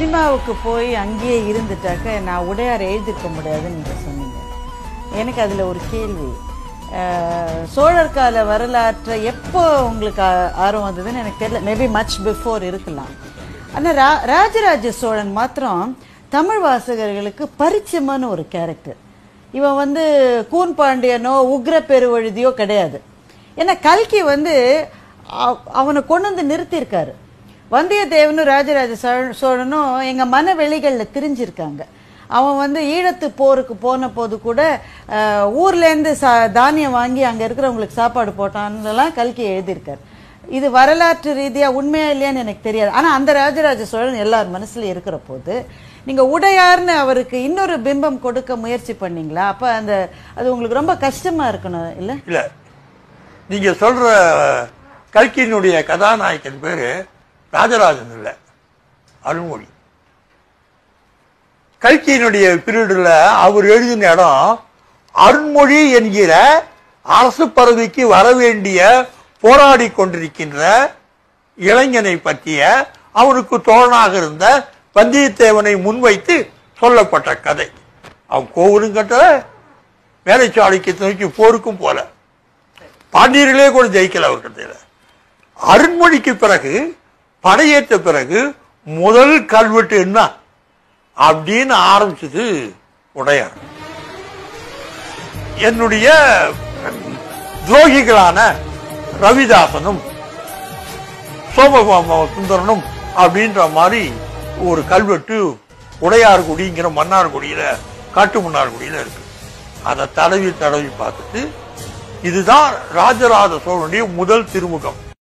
சினிமாவுக்கு போய் அங்கேயே இருந்துட்டாக்க நான் உடையார் எழுதியிருக்க முடியாதுன்னு நீங்கள் சொன்னீங்க எனக்கு அதில் ஒரு கேள்வி அஹ், சோழர் கால வரலாற்றை எப்போ உங்களுக்கு ஆ- ஆர்வம் வந்ததுன்னு எனக்கு தெரியல மேபி மச் பிஃபோர் இருக்கலாம் ஆனால் ரா ராஜராஜ சோழன் மாத்திரம் தமிழ் வாசகர்களுக்கு பரிச்சயமான ஒரு கேரக்டர் இவன் வந்து கூன் பாண்டியனோ உக்ர பெருவழுதியோ கிடையாது ஏன்னா கல்கி வந்து அவ- அவனை கொண்டு வந்து நிறுத்தியிருக்காரு வந்தியத்தேவனும் ராஜராஜ சோழ- சோழனும் எங்க மனவெளிகள்ல திரிஞ்சிருக்காங்க அவன் வந்து ஈழத்து போருக்கு போன போது கூட அஹ், ஊர்ல இருந்து சா தானியம் வாங்கி அங்க இருக்கிறவங்களுக்கு சாப்பாடு போட்டான்லாம் கல்கி எழுதியிருக்காரு இது வரலாற்று ரீதியா உண்மையா இல்லையான்னு எனக்கு தெரியாது ஆனா அந்த ராஜராஜ சோழன் எல்லார் மனசுல இருக்கிற போது நீங்க உடையார்னு அவருக்கு இன்னொரு பிம்பம் கொடுக்க முயற்சி பண்ணீங்களா அப்ப அந்த அது உங்களுக்கு ரொம்ப கஷ்டமா இருக்கணும் இல்ல இல்ல நீங்க சொல்ற கல்கியினுடைய கதாநாயகன் பேரு ராஜராஜன் இல்ல அருள்மொழி கல்கியினுடைய பீரியட்ல அவர் எழுதின இடம் அருண்மொழி என்கிற அரசு பதவிக்கு வர வேண்டிய போராடி கொண்டிருக்கின்ற இளைஞனை பற்றிய அவனுக்கு தோழனாக இருந்த வந்தியத்தேவனை முன்வைத்து சொல்லப்பட்ட கதை அவன் கோவிலும் கட்டல வேலைச்சாலைக்கு நோக்கி போருக்கும் போல பாண்டியர்களே கூட ஜெயிக்கல அவர் கதையில அருண்மொழிக்கு பிறகு படையேற்ற பிறகு முதல் கல்வெட்டு என்ன அப்படின்னு ஆரம்பிச்சது உடையார் என்னுடைய துரோகிகளான ரவிதாசனும் சோமபாம சுந்தரனும் அப்படின்ற மாதிரி ஒரு கல்வெட்டு உடையார்குடிங்கிற மன்னார்குடியில காட்டு மன்னார்குடியில இருக்கு அதை தடவி தடவி பார்த்துட்டு இதுதான் ராஜராஜ சோழனுடைய முதல் திருமுகம்